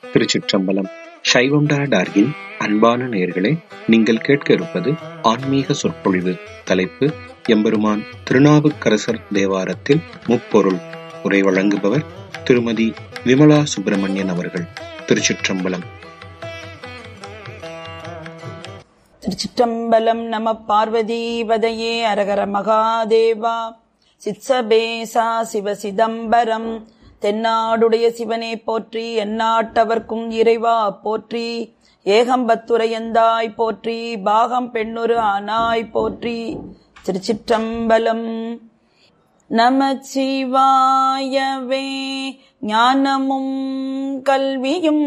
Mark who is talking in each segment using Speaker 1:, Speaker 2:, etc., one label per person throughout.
Speaker 1: திருச்சிற்றம்பலம் சைவம்டா டார்கின் அன்பான நேயர்களே நீங்கள் கேட்க இருப்பது ஆன்மீக சொற்பொழிவு தலைப்பு எம்பெருமான் திருநாவுக்கரசர் தேவாரத்தில் முப்பொருள் உரை வழங்குபவர் திருமதி விமலா சுப்பிரமணியன் அவர்கள் திருச்சிற்றம்பலம்
Speaker 2: திருச்சிற்றம்பலம் நம பார்வதி வதையே அரகர மகாதேவா சித்சபேசா சிவ சிதம்பரம் தென்னாடுடைய சிவனே போற்றி எந்நாட்டவர்க்கும் இறைவா போற்றி ஏகம்பத்துரையந்தாய் போற்றி பாகம் பெண்ணொரு ஆனாய் போற்றி திருச்சிற்றம்பலம் நமச்சிவாயவே ஞானமும் கல்வியும்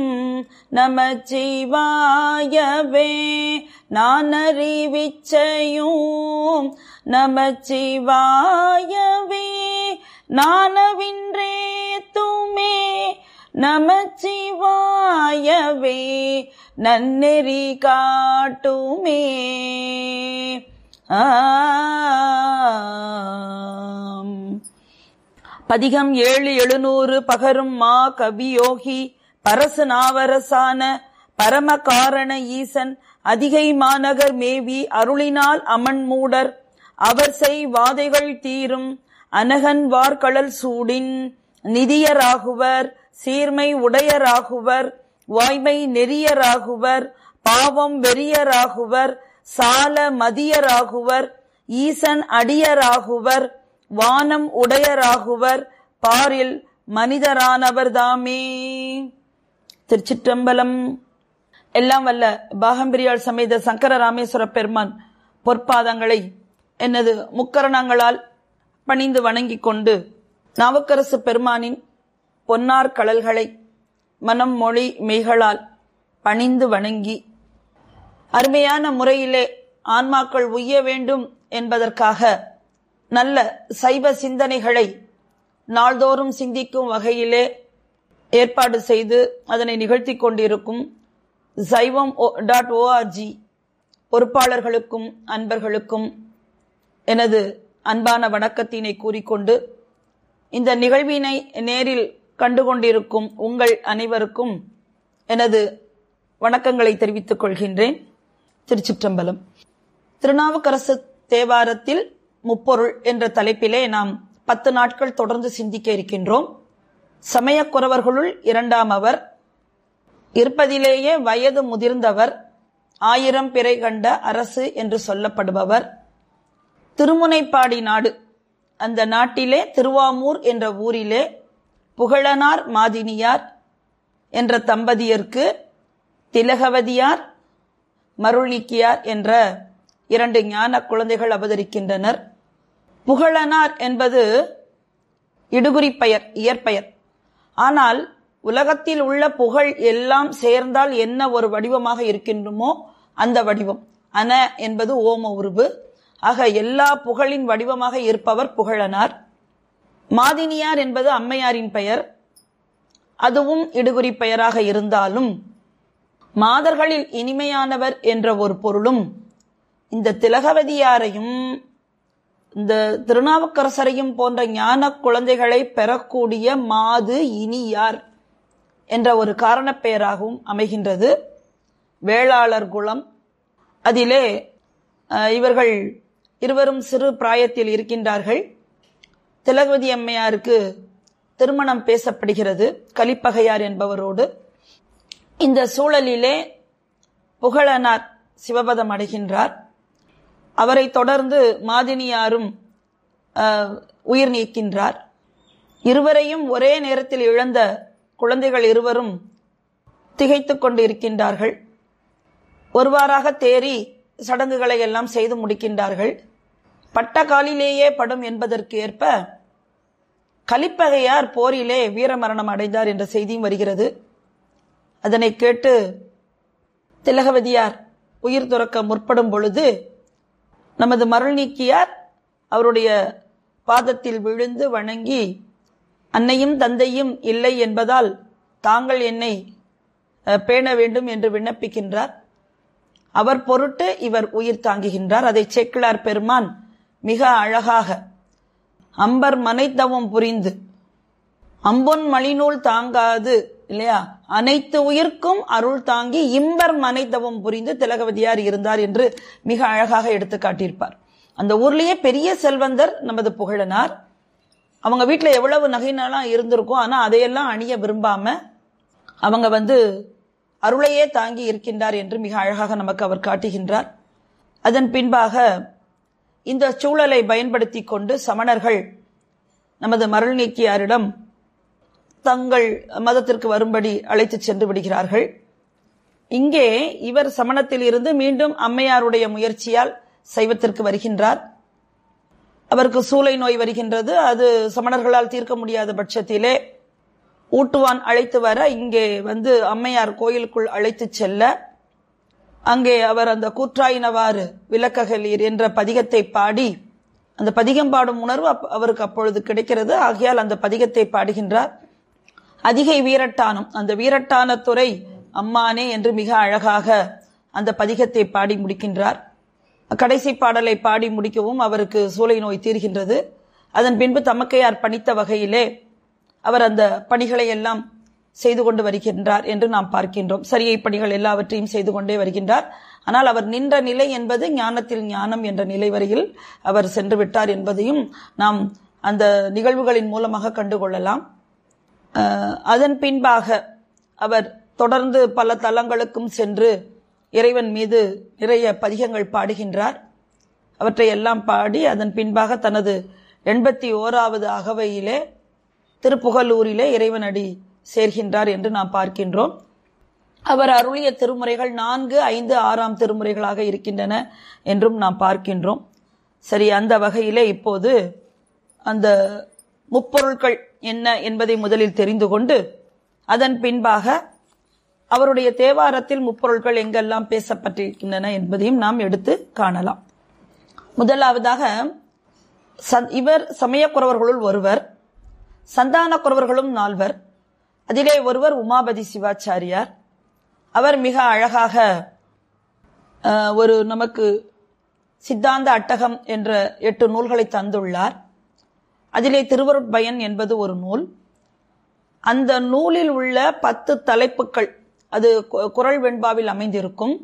Speaker 2: நமச்சிவாயவே நானறிவிச்சையும் நமச்சிவாயவே நானவின்றே துமே நமச்சிவாயவே நன்னெறி காட்டுமே ஆம் பதிகம் ஏழு எழுநூறு பகரும் மா கவியோகி பரசு நாவரசான பரம காரண ஈசன் அதிகை மாநகர் மேவி அருளினால் அமன் மூடர் அவர் செய் வாதைகள் தீரும் அனகன் வார்கழல் சூடின் நிதியராகுவர் சீர்மை உடையராகுவர் வாய்மை நெறியராகுவர் பாவம் வெறியராகுவர் சால மதியராகுவர் ஈசன் அடியராகுவர் வானம் உடையராகுவர் பாரில் மனிதரானவர் தாமே திருச்சிற்றம்பலம் எல்லாம் வல்ல பாகம்பிரியாள் சமேத சங்கர ராமேஸ்வர பெருமான் பொற்பாதங்களை எனது முக்கரணங்களால் பணிந்து வணங்கிக் கொண்டு நாவுக்கரசு பெருமானின் பொன்னார் கடல்களை மனம் மொழி மெய்களால் பணிந்து வணங்கி அருமையான முறையிலே ஆன்மாக்கள் உய்ய வேண்டும் என்பதற்காக நல்ல சைவ சிந்தனைகளை நாள்தோறும் சிந்திக்கும் வகையிலே ஏற்பாடு செய்து அதனை நிகழ்த்தி கொண்டிருக்கும் சைவம் டாட் ஓஆர்ஜி பொறுப்பாளர்களுக்கும் அன்பர்களுக்கும் எனது அன்பான வணக்கத்தினை கூறிக்கொண்டு இந்த நிகழ்வினை நேரில் கண்டுகொண்டிருக்கும் உங்கள் அனைவருக்கும் எனது வணக்கங்களை தெரிவித்துக் கொள்கின்றேன் திருச்சிற்றம்பலம் திருநாவுக்கரசு தேவாரத்தில் முப்பொருள் என்ற தலைப்பிலே நாம் பத்து நாட்கள் தொடர்ந்து சிந்திக்க இருக்கின்றோம் சமயக்குறவர்களுள் இரண்டாம் அவர் இருப்பதிலேயே வயது முதிர்ந்தவர் ஆயிரம் பிறை கண்ட அரசு என்று சொல்லப்படுபவர் திருமுனைப்பாடி நாடு அந்த நாட்டிலே திருவாமூர் என்ற ஊரிலே புகழனார் மாதினியார் என்ற தம்பதியருக்கு திலகவதியார் மருளிக்கியார் என்ற இரண்டு ஞான குழந்தைகள் அவதரிக்கின்றனர் புகழனார் என்பது இடுகுறி பெயர் இயற்பெயர் ஆனால் உலகத்தில் உள்ள புகழ் எல்லாம் சேர்ந்தால் என்ன ஒரு வடிவமாக இருக்கின்றமோ அந்த வடிவம் அன என்பது ஓம உருவு ஆக எல்லா புகழின் வடிவமாக இருப்பவர் புகழனார் மாதினியார் என்பது அம்மையாரின் பெயர் அதுவும் இடுகுறி பெயராக இருந்தாலும் மாதர்களில் இனிமையானவர் என்ற ஒரு பொருளும் இந்த திலகவதியாரையும் இந்த திருநாவுக்கரசரையும் போன்ற ஞான குழந்தைகளை பெறக்கூடிய மாது இனியார் என்ற ஒரு காரணப்பெயராகவும் அமைகின்றது வேளாளர் குலம் அதிலே இவர்கள் இருவரும் சிறு பிராயத்தில் இருக்கின்றார்கள் திலகவதி அம்மையாருக்கு திருமணம் பேசப்படுகிறது கலிப்பகையார் என்பவரோடு இந்த சூழலிலே புகழனார் சிவபதம் அடைகின்றார் அவரை தொடர்ந்து மாதினியாரும் உயிர் நீக்கின்றார் இருவரையும் ஒரே நேரத்தில் இழந்த குழந்தைகள் இருவரும் திகைத்து கொண்டு இருக்கின்றார்கள் ஒருவாறாக தேறி சடங்குகளை எல்லாம் செய்து முடிக்கின்றார்கள் பட்ட காலிலேயே படும் என்பதற்கு ஏற்ப கலிப்பகையார் போரிலே வீரமரணம் அடைந்தார் என்ற செய்தியும் வருகிறது அதனை கேட்டு திலகவதியார் உயிர் துறக்க முற்படும் பொழுது நமது மருள் நீக்கியார் அவருடைய பாதத்தில் விழுந்து வணங்கி அன்னையும் தந்தையும் இல்லை என்பதால் தாங்கள் என்னை பேண வேண்டும் என்று விண்ணப்பிக்கின்றார் அவர் பொருட்டு இவர் உயிர் தாங்குகின்றார் அதை சேக்கிழார் பெருமான் மிக அழகாக அம்பர் மனைத்தவம் புரிந்து அம்பொன் மணிநூல் தாங்காது இல்லையா அனைத்து உயிர்க்கும் அருள் தாங்கி இம்பர் மனைத்தவம் புரிந்து திலகவதியார் இருந்தார் என்று மிக அழகாக எடுத்து காட்டியிருப்பார் அந்த ஊர்லயே பெரிய செல்வந்தர் நமது புகழனார் அவங்க வீட்டில் எவ்வளவு நகைனாலாம் இருந்திருக்கும் ஆனா அதையெல்லாம் அணிய விரும்பாம அவங்க வந்து அருளையே தாங்கி இருக்கின்றார் என்று மிக அழகாக நமக்கு அவர் காட்டுகின்றார் அதன் பின்பாக இந்த சூழலை பயன்படுத்தி கொண்டு சமணர்கள் நமது மருள் நீக்கியாரிடம் தங்கள் மதத்திற்கு வரும்படி அழைத்து சென்று விடுகிறார்கள் இங்கே இவர் சமணத்தில் இருந்து மீண்டும் அம்மையாருடைய முயற்சியால் சைவத்திற்கு வருகின்றார் அவருக்கு சூளை நோய் வருகின்றது அது சமணர்களால் தீர்க்க முடியாத பட்சத்திலே ஊட்டுவான் அழைத்து வர இங்கே வந்து அம்மையார் கோயிலுக்குள் அழைத்து செல்ல அங்கே அவர் அந்த கூற்றாயினவாறு விளக்ககலீர் என்ற பதிகத்தை பாடி அந்த பதிகம் பாடும் உணர்வு அவருக்கு அப்பொழுது கிடைக்கிறது ஆகையால் அந்த பதிகத்தை பாடுகின்றார் அதிகை வீரட்டானம் அந்த வீரட்டானத்துறை அம்மானே என்று மிக அழகாக அந்த பதிகத்தை பாடி முடிக்கின்றார் கடைசி பாடலை பாடி முடிக்கவும் அவருக்கு சூளை நோய் தீர்கின்றது அதன் பின்பு தமக்கையார் பணித்த வகையிலே அவர் அந்த பணிகளை எல்லாம் செய்து கொண்டு வருகின்றார் என்று நாம் பார்க்கின்றோம் சரியை பணிகள் எல்லாவற்றையும் செய்து கொண்டே வருகின்றார் ஆனால் அவர் நின்ற நிலை என்பது ஞானத்தில் ஞானம் என்ற நிலை வரையில் அவர் சென்று விட்டார் என்பதையும் நாம் அந்த நிகழ்வுகளின் மூலமாக கண்டுகொள்ளலாம் அதன் பின்பாக அவர் தொடர்ந்து பல தலங்களுக்கும் சென்று இறைவன் மீது நிறைய பதிகங்கள் பாடுகின்றார் அவற்றை எல்லாம் பாடி அதன் பின்பாக தனது எண்பத்தி ஓராவது அகவையிலே திருப்புகலூரிலே இறைவனடி சேர்கின்றார் என்று நாம் பார்க்கின்றோம் அவர் அருளிய திருமுறைகள் நான்கு ஐந்து ஆறாம் திருமுறைகளாக இருக்கின்றன என்றும் நாம் பார்க்கின்றோம் சரி அந்த வகையிலே இப்போது அந்த முப்பொருட்கள் என்ன என்பதை முதலில் தெரிந்து கொண்டு அதன் பின்பாக அவருடைய தேவாரத்தில் முப்பொருட்கள் எங்கெல்லாம் பேசப்பட்டிருக்கின்றன என்பதையும் நாம் எடுத்து காணலாம் முதலாவதாக இவர் சமயக்குறவர்களுள் ஒருவர் சந்தான குறவர்களும் நால்வர் அதிலே ஒருவர் உமாபதி சிவாச்சாரியார் அவர் மிக அழகாக ஒரு நமக்கு சித்தாந்த அட்டகம் என்ற எட்டு நூல்களை தந்துள்ளார் அதிலே திருவருட்பயன் என்பது ஒரு நூல் அந்த நூலில் உள்ள பத்து தலைப்புகள் அது குரல் வெண்பாவில் அமைந்திருக்கும்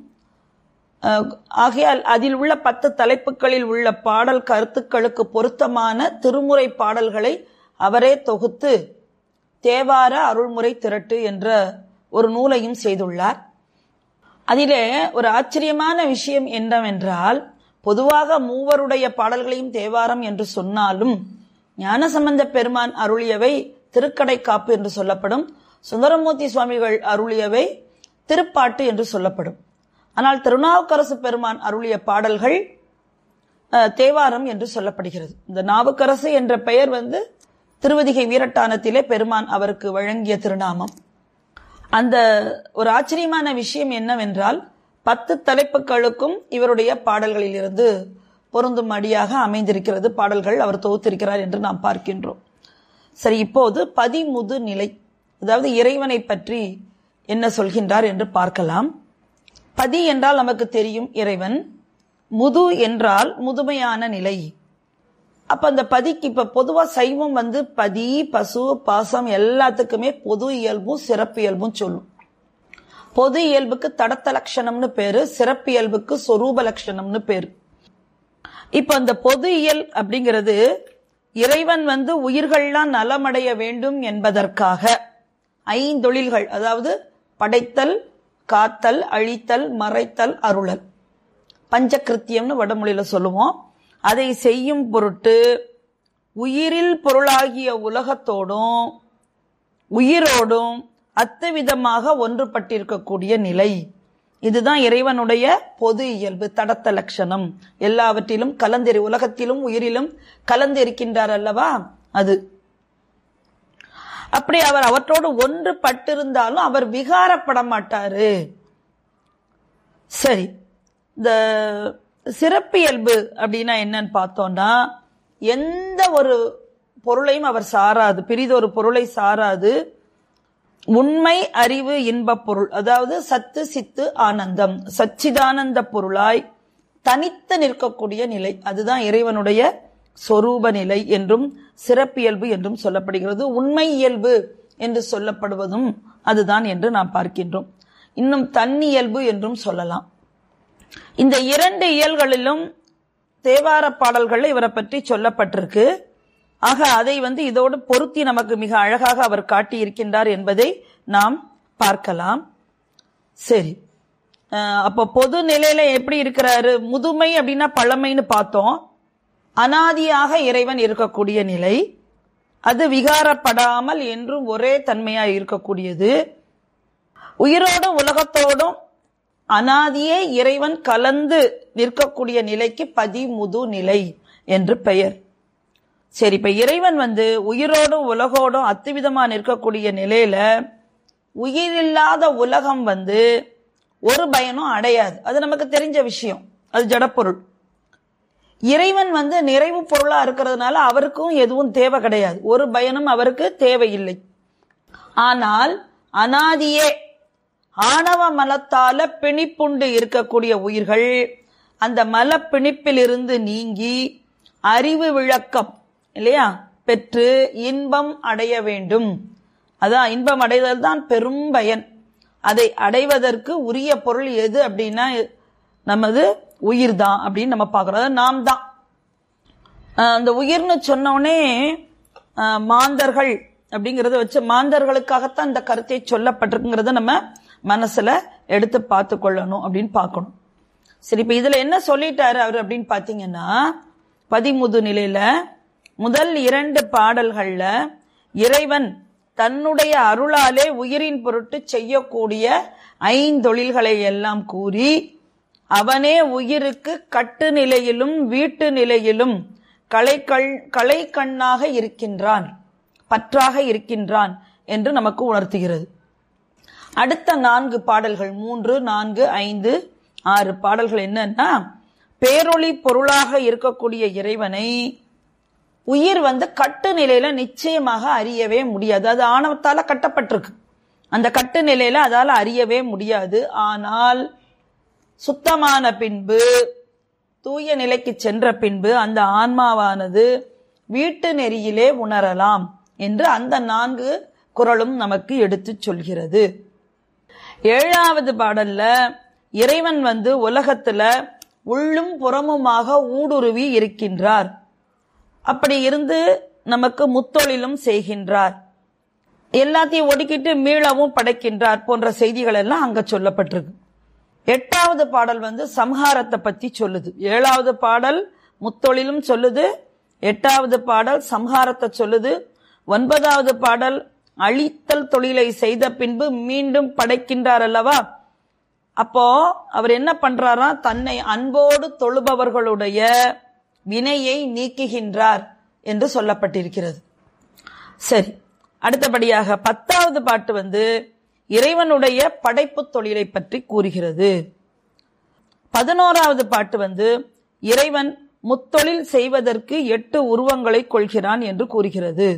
Speaker 2: ஆகையால் அதில் உள்ள பத்து தலைப்புகளில் உள்ள பாடல் கருத்துக்களுக்கு பொருத்தமான திருமுறை பாடல்களை அவரே தொகுத்து தேவார அருள்முறை திரட்டு என்ற ஒரு நூலையும் செய்துள்ளார் அதிலே ஒரு ஆச்சரியமான விஷயம் என்னவென்றால் பொதுவாக மூவருடைய பாடல்களையும் தேவாரம் என்று சொன்னாலும் ஞானசம்பந்த பெருமான் அருளியவை திருக்கடை காப்பு என்று சொல்லப்படும் சுந்தரமூர்த்தி சுவாமிகள் அருளியவை திருப்பாட்டு என்று சொல்லப்படும் ஆனால் திருநாவுக்கரசு பெருமான் அருளிய பாடல்கள் தேவாரம் என்று சொல்லப்படுகிறது இந்த நாவுக்கரசு என்ற பெயர் வந்து திருவதிகை வீரட்டானத்திலே பெருமான் அவருக்கு வழங்கிய திருநாமம் அந்த ஒரு ஆச்சரியமான விஷயம் என்னவென்றால் பத்து தலைப்புகளுக்கும் இவருடைய பாடல்களில் இருந்து பொருந்தும் அடியாக அமைந்திருக்கிறது பாடல்கள் அவர் தொகுத்திருக்கிறார் என்று நாம் பார்க்கின்றோம் சரி இப்போது பதிமுது நிலை அதாவது இறைவனை பற்றி என்ன சொல்கின்றார் என்று பார்க்கலாம் பதி என்றால் நமக்கு தெரியும் இறைவன் முது என்றால் முதுமையான நிலை அப்ப அந்த பதிக்கு இப்ப பொதுவா சைவம் வந்து பதி பசு பாசம் எல்லாத்துக்குமே பொது இயல்பும் சிறப்பு இயல்பும் சொல்லும் பொது இயல்புக்கு தடத்த லட்சணம்னு பேரு சிறப்பு இயல்புக்கு சொரூப லட்சணம்னு பேரு இப்ப அந்த பொது இயல் அப்படிங்கிறது இறைவன் வந்து உயிர்கள்லாம் நலமடைய வேண்டும் என்பதற்காக ஐந்தொழில்கள் அதாவது படைத்தல் காத்தல் அழித்தல் மறைத்தல் அருளல் பஞ்சகிருத்தியம்னு வடமொழியில சொல்லுவோம் அதை செய்யும் பொருட்டு உயிரில் பொருளாகிய உலகத்தோடும் உயிரோடும் அத்துவிதமாக ஒன்றுபட்டிருக்கக்கூடிய நிலை இதுதான் இறைவனுடைய பொது இயல்பு தடத்த லட்சணம் எல்லாவற்றிலும் கலந்தெரி உலகத்திலும் உயிரிலும் கலந்திருக்கின்றார் அல்லவா அது அப்படி அவர் அவற்றோடு ஒன்று பட்டிருந்தாலும் அவர் விகாரப்பட மாட்டாரு சரி இந்த சிறப்பியல்பு அப்படின்னா என்னன்னு பார்த்தோம்னா எந்த ஒரு பொருளையும் அவர் சாராது பிரிதொரு பொருளை சாராது உண்மை அறிவு இன்பப் பொருள் அதாவது சத்து சித்து ஆனந்தம் சச்சிதானந்த பொருளாய் தனித்து நிற்கக்கூடிய நிலை அதுதான் இறைவனுடைய சொரூப நிலை என்றும் சிறப்பியல்பு என்றும் சொல்லப்படுகிறது உண்மை இயல்பு என்று சொல்லப்படுவதும் அதுதான் என்று நாம் பார்க்கின்றோம் இன்னும் தன்னியல்பு என்றும் சொல்லலாம் இந்த இரண்டு இயல்களிலும் தேவார பாடல்கள் இவரை பற்றி சொல்லப்பட்டிருக்கு ஆக அதை வந்து இதோடு பொருத்தி நமக்கு மிக அழகாக அவர் காட்டியிருக்கின்றார் என்பதை நாம் பார்க்கலாம் சரி அஹ் அப்போ பொது நிலையில எப்படி இருக்கிறாரு முதுமை அப்படின்னா பழமைன்னு பார்த்தோம் அனாதியாக இறைவன் இருக்கக்கூடிய நிலை அது விகாரப்படாமல் என்றும் ஒரே தன்மையாய் இருக்கக்கூடியது உயிரோடும் உலகத்தோடும் அனாதியே இறைவன் கலந்து நிற்கக்கூடிய நிலைக்கு பதிமுது நிலை என்று பெயர் சரி இப்ப இறைவன் வந்து உயிரோடும் உலகோடும் அத்துவிதமா நிற்கக்கூடிய நிலையில உயிரில்லாத உலகம் வந்து ஒரு பயனும் அடையாது அது நமக்கு தெரிஞ்ச விஷயம் அது ஜடப்பொருள் இறைவன் வந்து நிறைவு பொருளா இருக்கிறதுனால அவருக்கும் எதுவும் தேவை கிடையாது ஒரு பயனும் அவருக்கு தேவையில்லை ஆனால் அனாதியே ஆணவ மலத்தால பிணிப்புண்டு இருக்கக்கூடிய உயிர்கள் அந்த மல பிணிப்பிலிருந்து நீங்கி அறிவு விளக்கம் இல்லையா பெற்று இன்பம் அடைய வேண்டும் அதான் இன்பம் அடைதல் தான் பெரும் பயன் அதை அடைவதற்கு உரிய பொருள் எது அப்படின்னா நமது உயிர் தான் அப்படின்னு நம்ம பார்க்கிறோம் அதாவது நாம் தான் அஹ் அந்த உயிர்னு சொன்னோடனே அஹ் மாந்தர்கள் அப்படிங்கறத வச்சு மாந்தர்களுக்காகத்தான் இந்த கருத்தை சொல்லப்பட்டிருக்குங்கிறத நம்ம மனசுல எடுத்து பார்த்து கொள்ளணும் அப்படின்னு பார்க்கணும் சரி இப்ப இதுல என்ன சொல்லிட்டாரு அவர் அப்படின்னு பாத்தீங்கன்னா பதிமுது நிலையில முதல் இரண்டு பாடல்கள்ல இறைவன் தன்னுடைய அருளாலே உயிரின் பொருட்டு செய்யக்கூடிய ஐந்தொழில்களை எல்லாம் கூறி அவனே உயிருக்கு கட்டு நிலையிலும் வீட்டு நிலையிலும் கலைக்கண் கலை கண்ணாக இருக்கின்றான் பற்றாக இருக்கின்றான் என்று நமக்கு உணர்த்துகிறது அடுத்த நான்கு பாடல்கள் மூன்று நான்கு ஐந்து ஆறு பாடல்கள் என்னன்னா பேரொளி பொருளாக இருக்கக்கூடிய இறைவனை உயிர் வந்து கட்டு நிலையில நிச்சயமாக அறியவே முடியாது அது ஆணவத்தால கட்டப்பட்டிருக்கு அந்த கட்டு நிலையில அதால அறியவே முடியாது ஆனால் சுத்தமான பின்பு தூய நிலைக்கு சென்ற பின்பு அந்த ஆன்மாவானது வீட்டு நெறியிலே உணரலாம் என்று அந்த நான்கு குரலும் நமக்கு எடுத்து சொல்கிறது ஏழாவது பாடல்ல இறைவன் வந்து உலகத்துல உள்ளும் புறமுமாக ஊடுருவி இருக்கின்றார் அப்படி இருந்து நமக்கு முத்தொழிலும் செய்கின்றார் எல்லாத்தையும் ஒடுக்கிட்டு மீளவும் படைக்கின்றார் போன்ற செய்திகள் எல்லாம் அங்க சொல்லப்பட்டிருக்கு எட்டாவது பாடல் வந்து சம்ஹாரத்தை பத்தி சொல்லுது ஏழாவது பாடல் முத்தொழிலும் சொல்லுது எட்டாவது பாடல் சம்ஹாரத்தை சொல்லுது ஒன்பதாவது பாடல் அழித்தல் தொழிலை செய்த பின்பு மீண்டும் படைக்கின்றார் அல்லவா அப்போ அவர் என்ன பண்றாரா தன்னை அன்போடு தொழுபவர்களுடைய வினையை நீக்குகின்றார் என்று சொல்லப்பட்டிருக்கிறது சரி அடுத்தபடியாக பத்தாவது பாட்டு வந்து இறைவனுடைய படைப்பு தொழிலை பற்றி கூறுகிறது பதினோராவது பாட்டு வந்து இறைவன் முத்தொழில் செய்வதற்கு எட்டு உருவங்களை கொள்கிறான் என்று கூறுகிறது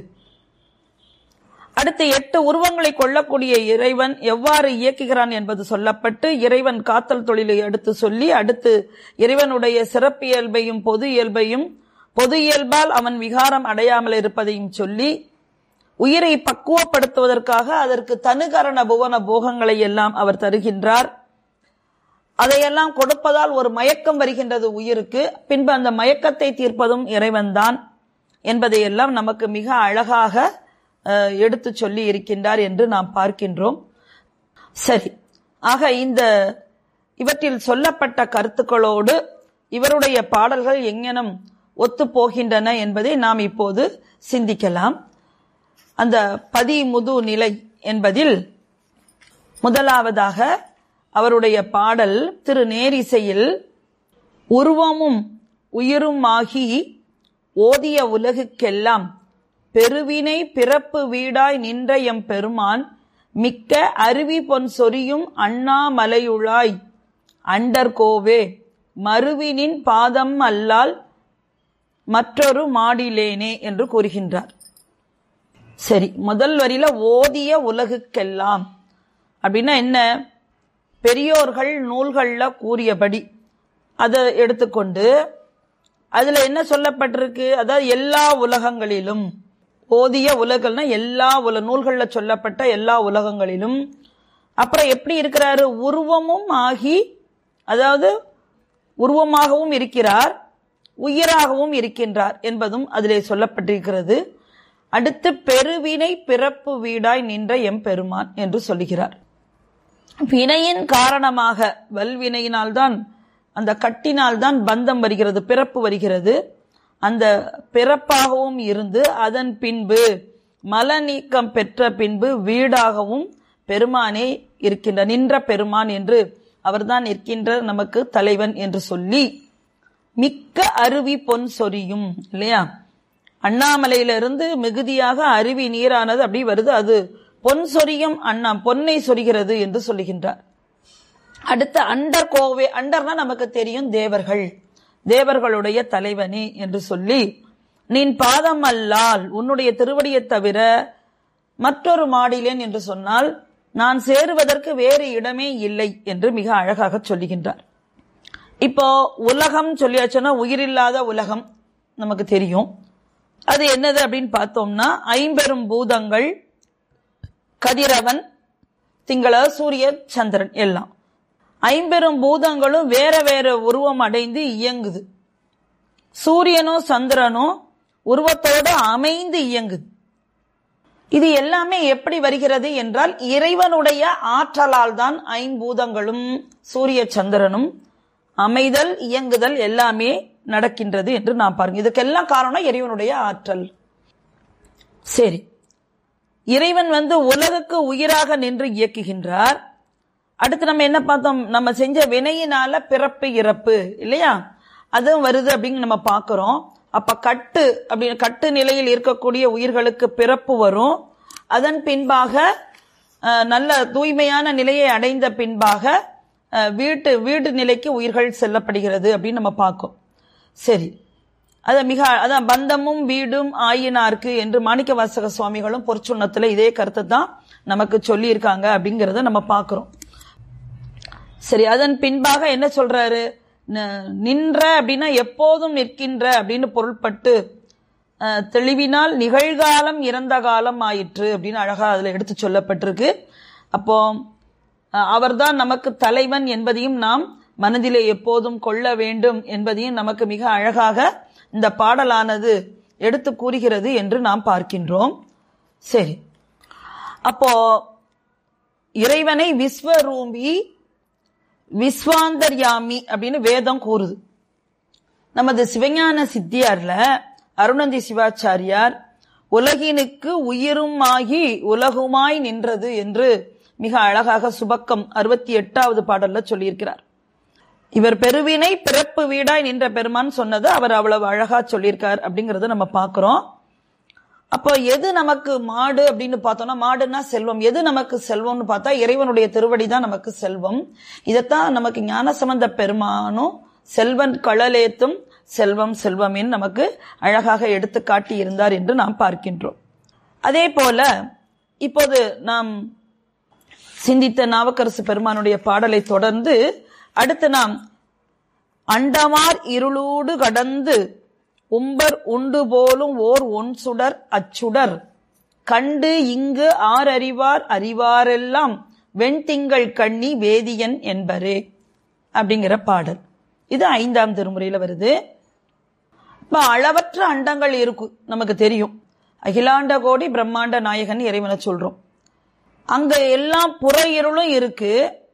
Speaker 2: அடுத்து எட்டு உருவங்களை கொள்ளக்கூடிய இறைவன் எவ்வாறு இயக்குகிறான் என்பது சொல்லப்பட்டு இறைவன் காத்தல் தொழிலை எடுத்து சொல்லி அடுத்து இறைவனுடைய சிறப்பியல்பையும் பொது இயல்பையும் பொது இயல்பால் அவன் விகாரம் அடையாமல் இருப்பதையும் சொல்லி உயிரை பக்குவப்படுத்துவதற்காக அதற்கு தனுகரண புவன போகங்களை எல்லாம் அவர் தருகின்றார் அதையெல்லாம் கொடுப்பதால் ஒரு மயக்கம் வருகின்றது உயிருக்கு பின்பு அந்த மயக்கத்தை தீர்ப்பதும் இறைவன்தான் என்பதையெல்லாம் நமக்கு மிக அழகாக அஹ், எடுத்து சொல்லி இருக்கின்றார் என்று நாம் பார்க்கின்றோம் சரி ஆக இந்த இவற்றில் சொல்லப்பட்ட கருத்துக்களோடு இவருடைய பாடல்கள் எங்கனம் ஒத்து போகின்றன என்பதை நாம் இப்போது சிந்திக்கலாம் அந்த பதிமுது நிலை என்பதில் முதலாவதாக அவருடைய பாடல் திரு நேரிசையில் உருவமும் உயிருமாகி ஓதிய உலகுக்கெல்லாம் பெருவினை பிறப்பு வீடாய் நின்ற எம் பெருமான் மிக்க அருவி பொன் சொரியும் அண்ணாமலையுளாய் அண்டர்கோவே மறுவினின் பாதம் அல்லால் மற்றொரு மாடிலேனே என்று கூறுகின்றார் சரி முதல் வரியில ஓதிய உலகுக்கெல்லாம் அப்படின்னா என்ன பெரியோர்கள் நூல்கள்ல கூறியபடி அதை எடுத்துக்கொண்டு அதுல என்ன சொல்லப்பட்டிருக்கு அதாவது எல்லா உலகங்களிலும் ஓதிய உலகம்னா எல்லா உல நூல்கள்ல சொல்லப்பட்ட எல்லா உலகங்களிலும் அப்புறம் எப்படி இருக்கிறாரு உருவமும் ஆகி அதாவது உருவமாகவும் இருக்கிறார் உயிராகவும் இருக்கின்றார் என்பதும் அதிலே சொல்லப்பட்டிருக்கிறது அடுத்து பெருவினை பிறப்பு வீடாய் நின்ற எம் பெருமான் என்று சொல்லுகிறார் வினையின் காரணமாக வல்வினையினால்தான் அந்த கட்டினால்தான் பந்தம் வருகிறது பிறப்பு வருகிறது அந்த பிறப்பாகவும் இருந்து அதன் பின்பு மல நீக்கம் பெற்ற பின்பு வீடாகவும் பெருமானே இருக்கின்ற நின்ற பெருமான் என்று அவர்தான் இருக்கின்ற நமக்கு தலைவன் என்று சொல்லி மிக்க அருவி பொன் சொரியும் இல்லையா அண்ணாமலையிலிருந்து மிகுதியாக அருவி நீரானது அப்படி வருது அது பொன் சொரியும் அண்ணா பொன்னை சொரிகிறது என்று சொல்லுகின்றார் அடுத்த அண்டர் கோவே அண்டர்னா நமக்கு தெரியும் தேவர்கள் தேவர்களுடைய தலைவனே என்று சொல்லி நின் பாதம் அல்லால் உன்னுடைய திருவடியை தவிர மற்றொரு மாடிலேன் என்று சொன்னால் நான் சேருவதற்கு வேறு இடமே இல்லை என்று மிக அழகாக சொல்லுகின்றார் இப்போ உலகம் சொல்லியாச்சுன்னா உயிரில்லாத உலகம் நமக்கு தெரியும் அது என்னது அப்படின்னு பார்த்தோம்னா ஐம்பெரும் பூதங்கள் கதிரவன் திங்கள சூரிய சந்திரன் எல்லாம் ஐம்பெரும் பூதங்களும் வேற வேற உருவம் அடைந்து இயங்குது சூரியனும் சந்திரனும் உருவத்தோட அமைந்து இயங்குது இது எல்லாமே எப்படி வருகிறது என்றால் இறைவனுடைய ஆற்றலால் தான் ஐம்பூதங்களும் சூரிய சந்திரனும் அமைதல் இயங்குதல் எல்லாமே நடக்கின்றது என்று நான் பாருங்க இதுக்கெல்லாம் காரணம் இறைவனுடைய ஆற்றல் சரி இறைவன் வந்து உலகுக்கு உயிராக நின்று இயக்குகின்றார் அடுத்து நம்ம என்ன பார்த்தோம் நம்ம செஞ்ச வினையினால பிறப்பு இறப்பு இல்லையா அதுவும் வருது அப்படின்னு நம்ம பார்க்கிறோம் அப்ப கட்டு அப்படின்னு கட்டு நிலையில் இருக்கக்கூடிய உயிர்களுக்கு பிறப்பு வரும் அதன் பின்பாக அஹ், நல்ல தூய்மையான நிலையை அடைந்த பின்பாக அஹ், வீட்டு வீட்டு நிலைக்கு உயிர்கள் செல்லப்படுகிறது அப்படின்னு நம்ம பார்க்கோம் சரி அது மிக அதான் பந்தமும் வீடும் ஆயினார்க்கு என்று மாணிக்க வாசக சுவாமிகளும் பொற்சுண்ணத்துல இதே கருத்தை தான் நமக்கு சொல்லியிருக்காங்க அப்படிங்கிறத நம்ம பார்க்கிறோம் சரி அதன் பின்பாக என்ன சொல்றாரு ந- நின்ற அப்படின்னா எப்போதும் நிற்கின்ற அப்படின்னு பொருள்பட்டு அஹ், தெளிவினால் நிகழ்காலம் இறந்த காலம் ஆயிற்று அப்படின்னு அழகா அதுல எடுத்து சொல்லப்பட்டிருக்கு அப்போ அஹ், அவர்தான் நமக்கு தலைவன் என்பதையும் நாம் மனதிலே எப்போதும் கொள்ள வேண்டும் என்பதையும் நமக்கு மிக அழகாக இந்த பாடலானது எடுத்து கூறுகிறது என்று நாம் பார்க்கின்றோம் சரி அப்போ இறைவனை விஸ்வரூபி விஸ்வாந்தர்யாமி அப்படின்னு வேதம் கூறுது நமது சிவஞான சித்தியார்ல அருணந்தி சிவாச்சாரியார் உலகினுக்கு உயிரும் ஆகி உலகுமாய் நின்றது என்று மிக அழகாக சுபக்கம் அறுபத்தி எட்டாவது பாடல்ல சொல்லியிருக்கிறார் இவர் பெருவினை பிறப்பு வீடாய் நின்ற பெருமான் சொன்னது அவர் அவ்வளவு அழகா சொல்லியிருக்கார் அப்படிங்கறத நம்ம பார்க்கிறோம் அப்போ எது நமக்கு மாடு அப்படின்னு பார்த்தோம்னா மாடுன்னா செல்வம் எது நமக்கு செல்வம்னு பார்த்தா இறைவனுடைய திருவடி தான் நமக்கு செல்வம் இதைத்தான் நமக்கு ஞானசம்பந்த பெருமானும் செல்வன் களலேத்தும் செல்வம் செல்வமின் நமக்கு அழகாக எடுத்து காட்டி இருந்தார் என்று நாம் பார்க்கின்றோம் அதே போல இப்போது நாம் சிந்தித்த நாவக்கரசு பெருமானுடைய பாடலை தொடர்ந்து அடுத்து நாம் அண்டமார் இருளூடு கடந்து உம்பர் உண்டு போலும் ஓர் ஒன் சுடர் அச்சுடர் கண்டு இங்கு ஆர் அறிவார் அறிவாரெல்லாம் வெண்திங்கள் கண்ணி வேதியன் என்பரே அப்படிங்கிற பாடல் இது ஐந்தாம் திருமுறையில வருது இப்ப அளவற்ற அண்டங்கள் இருக்கு நமக்கு தெரியும் அகிலாண்ட கோடி பிரம்மாண்ட நாயகன் இறைவனை சொல்றோம் அங்க எல்லாம் புற இருளும் இருக்கு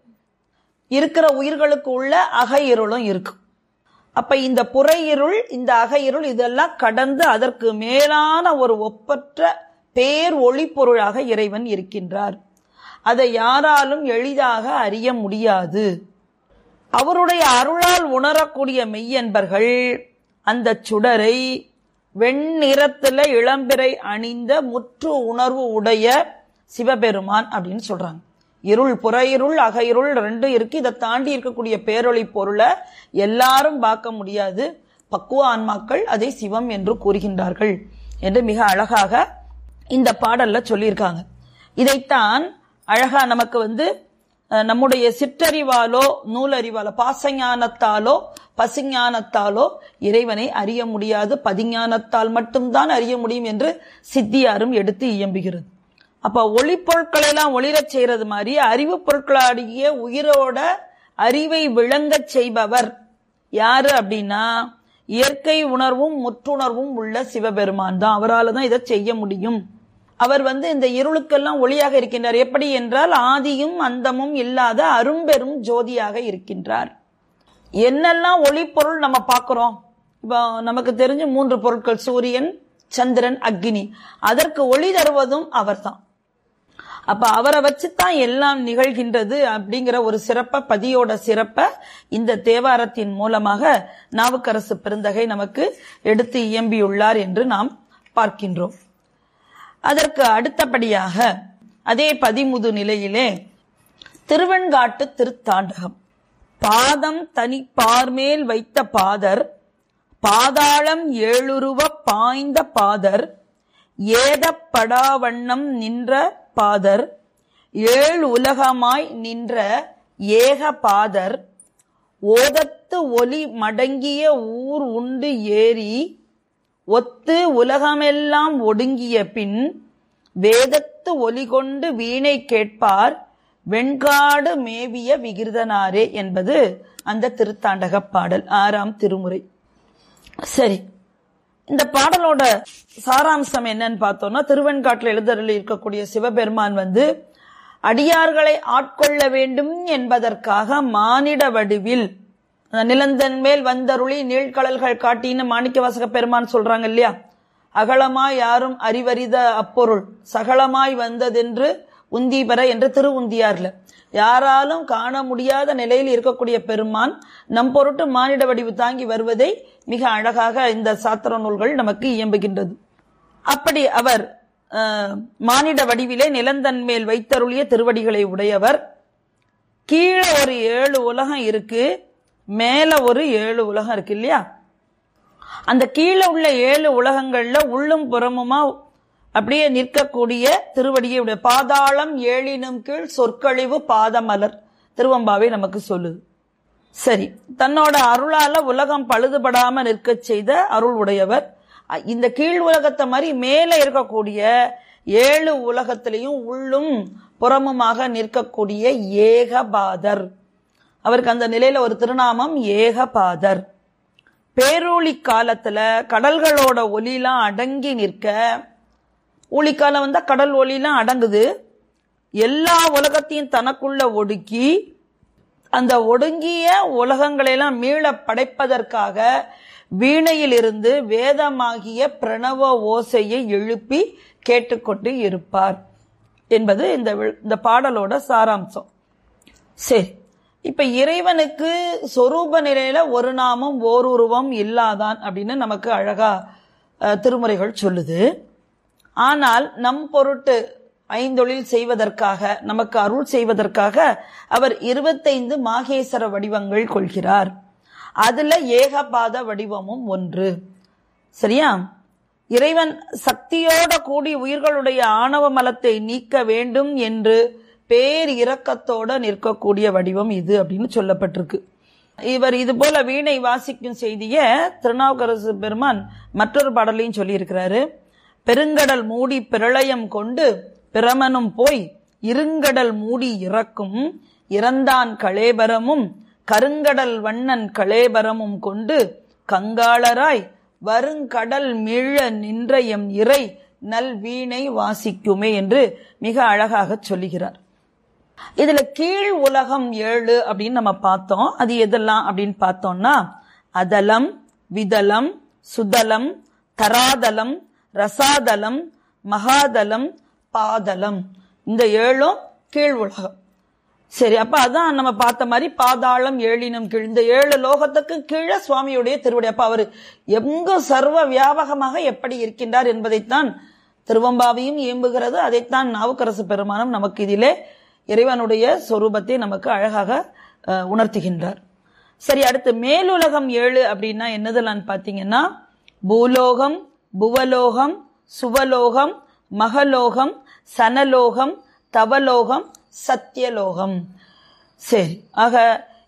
Speaker 2: இருக்கிற உயிர்களுக்கு உள்ள அக இருளும் இருக்கு அப்ப இந்த புற இருள் இந்த அக இருள் இதெல்லாம் கடந்து அதற்கு மேலான ஒரு ஒப்பற்ற பேர் ஒளி பொருளாக இறைவன் இருக்கின்றார் அதை யாராலும் எளிதாக அறிய முடியாது அவருடைய அருளால் உணரக்கூடிய மெய்யன்பர்கள் அந்த சுடரை வெண்ணிறத்துல இளம்பிறை அணிந்த முற்று உணர்வு உடைய சிவபெருமான் அப்படின்னு சொல்றாங்க இருள் புற இருள் அக இருள் ரெண்டும் இருக்கு இதை தாண்டி இருக்கக்கூடிய பேரொளி பொருளை எல்லாரும் பார்க்க முடியாது பக்குவ ஆன்மாக்கள் அதை சிவம் என்று கூறுகின்றார்கள் என்று மிக அழகாக இந்த பாடல்ல சொல்லியிருக்காங்க இதைத்தான் அழகா நமக்கு வந்து அஹ், நம்முடைய சிற்றறிவாலோ நூலறிவாலோ பாசஞானத்தாலோ பசுஞானத்தாலோ இறைவனை அறிய முடியாது பதிஞானத்தால் மட்டும்தான் அறிய முடியும் என்று சித்தியாரும் எடுத்து இயம்புகிறது அப்ப ஒளி பொருட்களை எல்லாம் ஒளிரச் செய்யறது மாதிரி அறிவு பொருட்களாடிய உயிரோட அறிவை விளங்கச் செய்பவர் யாரு அப்படின்னா இயற்கை உணர்வும் முற்றுணர்வும் உள்ள சிவபெருமான் தான் அவரால் தான் இதை செய்ய முடியும் அவர் வந்து இந்த இருளுக்கெல்லாம் ஒளியாக இருக்கின்றார் எப்படி என்றால் ஆதியும் அந்தமும் இல்லாத அரும்பெரும் ஜோதியாக இருக்கின்றார் என்னெல்லாம் ஒளி பொருள் நம்ம பார்க்கிறோம் இப்போ நமக்கு தெரிஞ்ச மூன்று பொருட்கள் சூரியன் சந்திரன் அக்னி அதற்கு ஒளி தருவதும் அவர்தான் அப்ப அவரை வச்சுதான் எல்லாம் நிகழ்கின்றது அப்படிங்கிற ஒரு சிறப்ப பதியோட சிறப்ப இந்த தேவாரத்தின் மூலமாக நாவுக்கரசு பெருந்தகை நமக்கு எடுத்து இயம்பியுள்ளார் என்று நாம் பார்க்கின்றோம் அதற்கு அடுத்தபடியாக அதே பதிமுது நிலையிலே திருவெண்காட்டு திருத்தாண்டகம் பாதம் தனி பார்மேல் வைத்த பாதர் பாதாளம் ஏழுருவ பாய்ந்த பாதர் ஏதப்படாவண்ணம் நின்ற பாதர் ஏழு உலகமாய் நின்ற ஏக பாதர் ஓதத்து ஒலி மடங்கிய ஊர் உண்டு ஏறி ஒத்து உலகமெல்லாம் ஒடுங்கிய பின் வேதத்து ஒலி கொண்டு வீணை கேட்பார் வெண்காடு மேவிய விகிருதனாரே என்பது அந்த திருத்தாண்டக பாடல் ஆறாம் திருமுறை சரி இந்த பாடலோட சாராம்சம் என்னன்னு பார்த்தோம்னா திருவெண்காட்டில் எழுதரில் இருக்கக்கூடிய சிவபெருமான் வந்து அடியார்களை ஆட்கொள்ள வேண்டும் என்பதற்காக மானிட வடிவில் நிலந்தன் மேல் வந்தருளி நீழ்கடல்கள் காட்டின்னு மாணிக்கவாசக பெருமான் சொல்றாங்க இல்லையா அகலமாய் யாரும் அறிவறித அப்பொருள் சகலமாய் வந்ததென்று உந்தி பெற என்று திரு உந்தியார்ல யாராலும் காண முடியாத நிலையில் இருக்கக்கூடிய பெருமான் நம் பொருட்டு மானிட வடிவு தாங்கி வருவதை மிக அழகாக இந்த சாத்திர நூல்கள் நமக்கு இயம்புகின்றது அப்படி அவர் மானிட வடிவிலே நிலந்தன் மேல் வைத்தருளிய திருவடிகளை உடையவர் கீழே ஒரு ஏழு உலகம் இருக்கு மேல ஒரு ஏழு உலகம் இருக்கு இல்லையா அந்த கீழே உள்ள ஏழு உலகங்கள்ல உள்ளும் புறமுமா அப்படியே நிற்கக்கூடிய திருவடியை உடைய பாதாளம் ஏழினும் கீழ் சொற்கழிவு பாதமலர் திருவம்பாவை நமக்கு சொல்லுது சரி தன்னோட அருளால உலகம் பழுதுபடாம நிற்க செய்த அருள் உடையவர் இந்த கீழ் உலகத்தை மாதிரி மேல இருக்கக்கூடிய ஏழு உலகத்திலையும் உள்ளும் புறமுமாக நிற்கக்கூடிய ஏகபாதர் அவருக்கு அந்த நிலையில ஒரு திருநாமம் ஏகபாதர் பேரூழி காலத்துல கடல்களோட ஒலிலாம் அடங்கி நிற்க ஊழிக்காலம் வந்தா கடல் ஒலிலாம் அடங்குது எல்லா உலகத்தையும் தனக்குள்ள ஒடுக்கி அந்த ஒடுங்கிய உலகங்களையெல்லாம் மீள படைப்பதற்காக வீணையிலிருந்து வேதமாகிய பிரணவ ஓசையை எழுப்பி கேட்டுக்கொண்டு இருப்பார் என்பது இந்த இந்த பாடலோட சாராம்சம் சரி இப்ப இறைவனுக்கு சொரூப நிலையில ஒரு நாமம் ஓருருவம் இல்லாதான் அப்படின்னு நமக்கு அழகா திருமுறைகள் சொல்லுது ஆனால் நம் பொருட்டு ஐந்தொழில் செய்வதற்காக நமக்கு அருள் செய்வதற்காக அவர் இருபத்தைந்து மாகேசர வடிவங்கள் கொள்கிறார் அதுல ஏகபாத வடிவமும் ஒன்று சரியா இறைவன் சக்தியோட கூடி உயிர்களுடைய ஆணவ மலத்தை நீக்க வேண்டும் என்று பேர் இரக்கத்தோட நிற்கக்கூடிய வடிவம் இது அப்படின்னு சொல்லப்பட்டிருக்கு இவர் இது போல வீணை வாசிக்கும் செய்திய திருநாவுக்கரசு பெருமான் மற்றொரு பாடலையும் சொல்லியிருக்கிறாரு பெருங்கடல் மூடி பிரளயம் கொண்டு பிரமனும் போய் இருங்கடல் மூடி இறக்கும் இறந்தான் களேபரமும் கருங்கடல் வண்ணன் களேபரமும் கொண்டு கங்காளராய் வருங்கடல் மீழ நின்ற எம் இறை நல் வீணை வாசிக்குமே என்று மிக அழகாக சொல்லுகிறார் இதுல கீழ் உலகம் ஏழு அப்படின்னு நம்ம பார்த்தோம் அது எதெல்லாம் அப்படின்னு பார்த்தோம்னா அதலம் விதலம் சுதலம் தராதலம் ரசாதலம் மகாதலம் பாதலம் இந்த ஏழும் கீழ் உலகம் சரி அப்ப அதான் நம்ம பார்த்த மாதிரி பாதாளம் ஏழினும் கீழ் இந்த ஏழு லோகத்துக்கு கீழே சுவாமியுடைய திருவடி அப்ப அவர் எங்கு சர்வ வியாபகமாக எப்படி இருக்கின்றார் என்பதைத்தான் திருவம்பாவையும் இயம்புகிறது அதைத்தான் நாவுக்கரசு பெருமானம் நமக்கு இதிலே இறைவனுடைய சொரூபத்தை நமக்கு அழகாக உணர்த்துகின்றார் சரி அடுத்து மேலுலகம் ஏழு அப்படின்னா என்னதெல்லாம் பார்த்தீங்கன்னா பூலோகம் புவலோகம் சுவலோகம் மகலோகம் சனலோகம் தவலோகம் சத்தியலோகம் சரி ஆக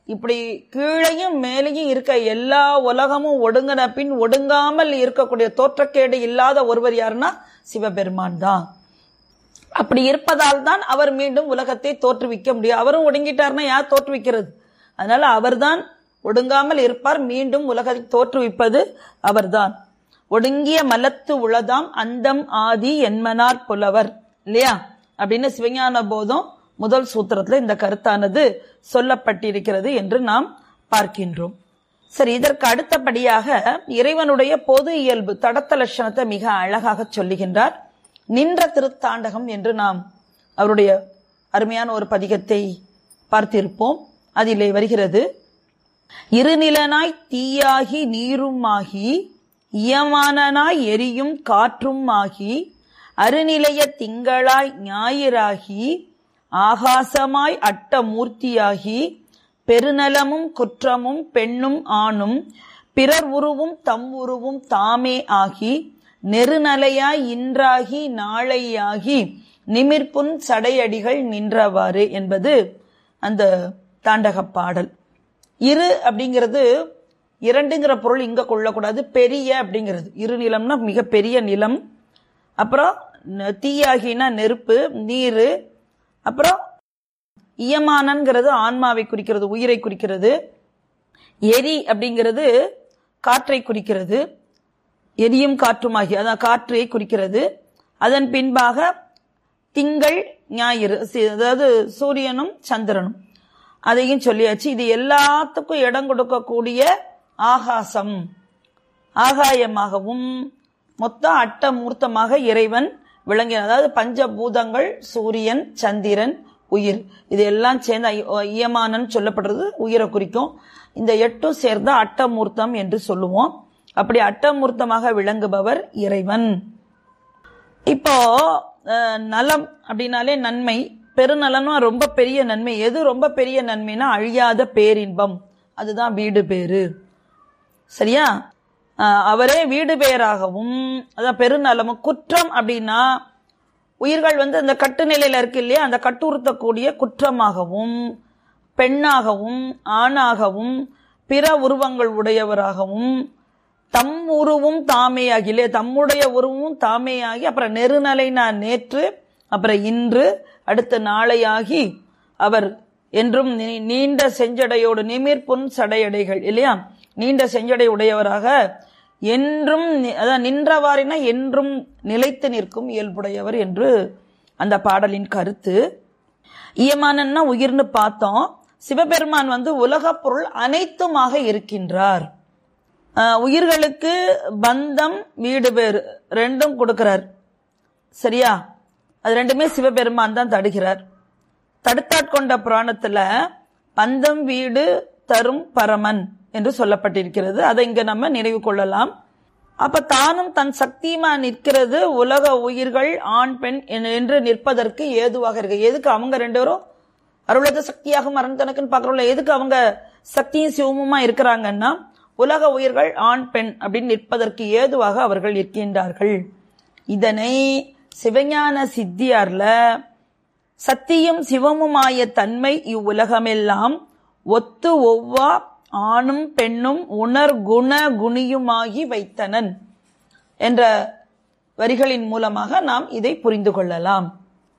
Speaker 2: இப்படி கீழையும் மேலேயும் இருக்க எல்லா உலகமும் ஒடுங்கின பின் ஒடுங்காமல் இருக்கக்கூடிய தோற்றக்கேடு இல்லாத ஒருவர் யாருன்னா சிவபெருமான் தான் அப்படி இருப்பதால் தான் அவர் மீண்டும் உலகத்தை தோற்றுவிக்க முடியும் அவரும் ஒடுங்கிட்டார்னா யார் தோற்றுவிக்கிறது அதனால அவர்தான் ஒடுங்காமல் இருப்பார் மீண்டும் உலகத்தை தோற்றுவிப்பது அவர்தான் ஒடுங்கிய மலத்து உளதாம் அந்தம் ஆதி என்மனார் புலவர் இல்லையா அப்படின்னு சிவஞான போதம் முதல் சூத்திரத்துல இந்த கருத்தானது சொல்லப்பட்டிருக்கிறது என்று நாம் பார்க்கின்றோம் சரி இதற்கு அடுத்தபடியாக இறைவனுடைய பொது இயல்பு தடத்த லட்சணத்தை மிக அழகாக சொல்லுகின்றார் நின்ற திருத்தாண்டகம் என்று நாம் அவருடைய அருமையான ஒரு பதிகத்தை பார்த்திருப்போம் அதிலே வருகிறது இருநிலனாய் தீயாகி நீருமாகி இயமானனாய் எரியும் காற்றும் ஆகி அருநிலைய திங்களாய் ஞாயிறாகி ஆகாசமாய் அட்ட மூர்த்தியாகி பெருநலமும் குற்றமும் பெண்ணும் ஆணும் பிறர் உருவும் தம் உருவும் தாமே ஆகி நெருநலையாய் இன்றாகி நாளையாகி நிமிர்ப்புன் சடையடிகள் நின்றவாறு என்பது அந்த தாண்டக பாடல் இரு அப்படிங்கிறது இரண்டுங்கிற பொருள் இங்க கொள்ளக்கூடாது பெரிய அப்படிங்கிறது இரு நிலம்னா மிக பெரிய நிலம் அப்புறம் ந- தீயாகினா நெருப்பு நீர் அப்புறம் இயமானங்கிறது ஆன்மாவை குறிக்கிறது உயிரை குறிக்கிறது எரி அப்படிங்கிறது காற்றை குறிக்கிறது எரியும் காற்றுமாகி அதான் காற்றை குறிக்கிறது அதன் பின்பாக திங்கள் ஞாயிறு சி- அதாவது சூரியனும் சந்திரனும் அதையும் சொல்லியாச்சு இது எல்லாத்துக்கும் இடம் கொடுக்கக்கூடிய ஆகாசம் ஆகாயமாகவும் மொத்தம் அட்டமூர்த்தமாக இறைவன் விளங்கின அதாவது பஞ்சபூதங்கள் சூரியன் சந்திரன் உயிர் இது எல்லாம் சேர்ந்து ஐ- இயமானன் சொல்லப்படுறது உயிரை குறிக்கும் இந்த எட்டும் சேர்ந்த அட்டமூர்த்தம் என்று சொல்லுவோம் அப்படி அட்டமூர்த்தமாக விளங்குபவர் இறைவன் இப்போ அஹ், நலம் அப்படின்னாலே நன்மை பெருநலனும் ரொம்ப பெரிய நன்மை எது ரொம்ப பெரிய நன்மைனா அழியாத பேரின்பம் அதுதான் வீடு பேரு சரியா அஹ், அவரே வீடு பேராகவும் அதான் பெருநலமும் குற்றம் அப்படின்னா உயிர்கள் வந்து அந்த கட்டுநிலையில இருக்கு இல்லையா அந்த கட்டுறுத்தக்கூடிய குற்றமாகவும் பெண்ணாகவும் ஆணாகவும் பிற உருவங்கள் உடையவராகவும் தம் உருவும் தாமேயாகி இல்லையா தம்முடைய உருவும் தாமேயாகி அப்புறம் நெருநலை நான் நேற்று அப்புறம் இன்று அடுத்த நாளையாகி அவர் என்றும் நீ- நீண்ட செஞ்சடையோடு நிமிர்புன் சடையடைகள் இல்லையா நீண்ட செஞ்சடை உடையவராக என்றும் நி- அதான் நின்றவாறினா என்றும் நிலைத்து நிற்கும் இயல்புடையவர் என்று அந்த பாடலின் கருத்து இயமானன்னா உயிர்னு பார்த்தோம் சிவபெருமான் வந்து உலகப் பொருள் அனைத்துமாக இருக்கின்றார் ஆஹ் உயிர்களுக்கு பந்தம் வீடு பேர் ரெண்டும் கொடுக்கிறார் சரியா அது ரெண்டுமே சிவபெருமான் தான் தடுகிறார் தடுத்தாட்கொண்ட புராணத்துல பந்தம் வீடு தரும் பரமன் என்று சொல்லப்பட்டிருக்கிறது அதை இங்க நம்ம நினைவு கொள்ளலாம் அப்ப தானும் தன் சக்தியுமா நிற்கிறது உலக உயிர்கள் ஆண் பெண் என்- என்று நிற்பதற்கு ஏதுவாக இருக்கு எதுக்கு அவங்க ரெண்டு பேரும் அருளக சக்தியாக மரண தனக்குன்னு பாக்குறோம்ல எதுக்கு அவங்க சக்தியும் சிவமுமா இருக்கிறாங்கன்னா உலக உயிர்கள் ஆண் பெண் அப்படின்னு நிற்பதற்கு ஏதுவாக அவர்கள் இருக்கின்றார்கள் இதனை சிவஞான சித்தியார்ல சத்தியும் சிவமுமாய தன்மை இவ்வுலகமெல்லாம் ஒத்து ஒவ்வா ஆணும் பெண்ணும் உணர் குண குணியுமாகி வைத்தனன் என்ற வரிகளின் மூலமாக நாம் இதை புரிந்து கொள்ளலாம்